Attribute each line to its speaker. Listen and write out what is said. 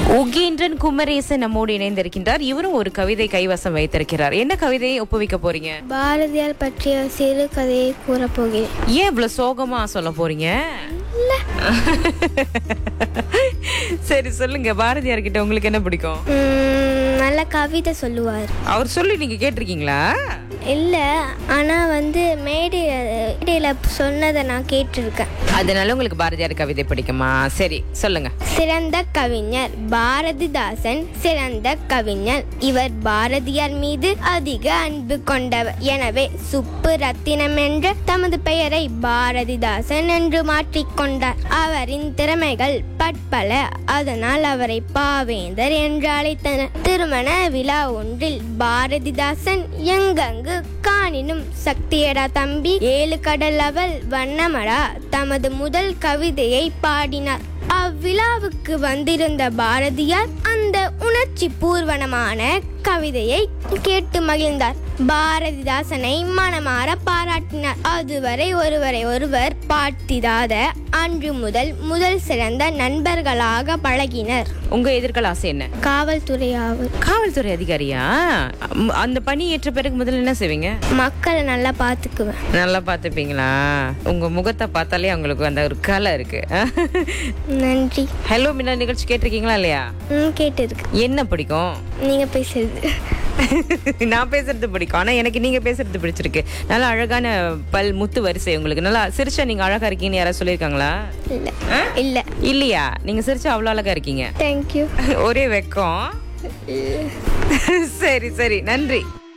Speaker 1: உகேந்திரன் குமரேசன் நம்மோடு இணைந்திருக்கின்றார் இவரும் ஒரு கவிதை கைவசம் வைத்திருக்கிறார் என்ன கவிதையை ஒப்புவிக்க போறீங்க
Speaker 2: பாரதியார் பற்றிய சிறு கதையை கூறப்போகிறேன்
Speaker 1: ஏன் இவ்வளவு சோகமா சொல்ல போறீங்க சரி சொல்லுங்க பாரதியார் கிட்ட உங்களுக்கு என்ன பிடிக்கும்
Speaker 2: உம், நல்ல கவிதை சொல்லுவார்
Speaker 1: அவர் சொல்லி நீங்க கேட்டிருக்கீங்களா
Speaker 2: இல்லை ஆனால் வந்து மேடை மேடையில் சொன்னதை நான் கேட்டிருக்கேன்
Speaker 1: அதனால உங்களுக்கு பாரதியார் கவிதை பிடிக்குமா சரி சொல்லுங்க
Speaker 2: சிறந்த கவிஞர் பாரதிதாசன் சிறந்த கவிஞர் இவர் பாரதியார் மீது அதிக அன்பு கொண்டவர் எனவே சுப்பு ரத்தினம் என்ற தமது பெயரை பாரதிதாசன் என்று மாற்றிக்கொண்டார் அவரின் திறமைகள் பற்பல அதனால் அவரை பாவேந்தர் என்று அழைத்தனர் திருமண விழா ஒன்றில் பாரதிதாசன் எங்கெங்கு காணினும் சக்தியடா தம்பி ஏழு கடல் அவள் வண்ணமடா தமது முதல் கவிதையை பாடினார் அவ்விழாவுக்கு வந்திருந்த பாரதியார் அந்த உணர்ச்சி பூர்வனமான கவிதையை கேட்டு மகிழ்ந்தார் பாரதிதாசனை மனமாற பாராட்டினார் அதுவரை ஒருவரை ஒருவர் பார்த்திடாத அன்று முதல் முதல் சிறந்த நண்பர்களாக பழகினர்
Speaker 1: உங்க எதிர்கால ஆசை என்ன
Speaker 2: காவல்துறை ஆவர்
Speaker 1: காவல்துறை அதிகாரியா அம், அந்த பணி ஏற்ற பிறகு முதல்ல என்ன செய்வீங்க
Speaker 2: மக்களை நல்லா பார்த்துக்குவேன்
Speaker 1: நல்லா பார்த்துப்பீங்களா உங்க முகத்தை பார்த்தாலே அவங்களுக்கு அந்த ஒரு கலை இருக்கு
Speaker 2: நன்றி
Speaker 1: ஹலோ மின்னா நிகழ்ச்சி கேட்டிருக்கீங்களா இல்லையா
Speaker 2: ம் கேட்டிருக்கு
Speaker 1: என்ன பிடிக்கும்
Speaker 2: நீங்க பேசுறது
Speaker 1: நான் பேசுறது பிடிக்கும் ஆனா எனக்கு நீங்க பேசுறது பிடிச்சிருக்கு நல்லா அழகான பல் முத்து வரிசை உங்களுக்கு நல்லா சிரிச்சா நீங்க அழகா இருக்கீங்கன்னு யாராவது சொல்லியிருக்காங்களா
Speaker 2: இல்லை
Speaker 1: ஆ?
Speaker 2: இல்லை
Speaker 1: இல்லையா நீங்க சிரிச்சா அவ்வளவு அழகா இருக்கீங்க
Speaker 2: தேங்க்யூ
Speaker 1: ஒரே வெக்கம் சரி சரி நன்றி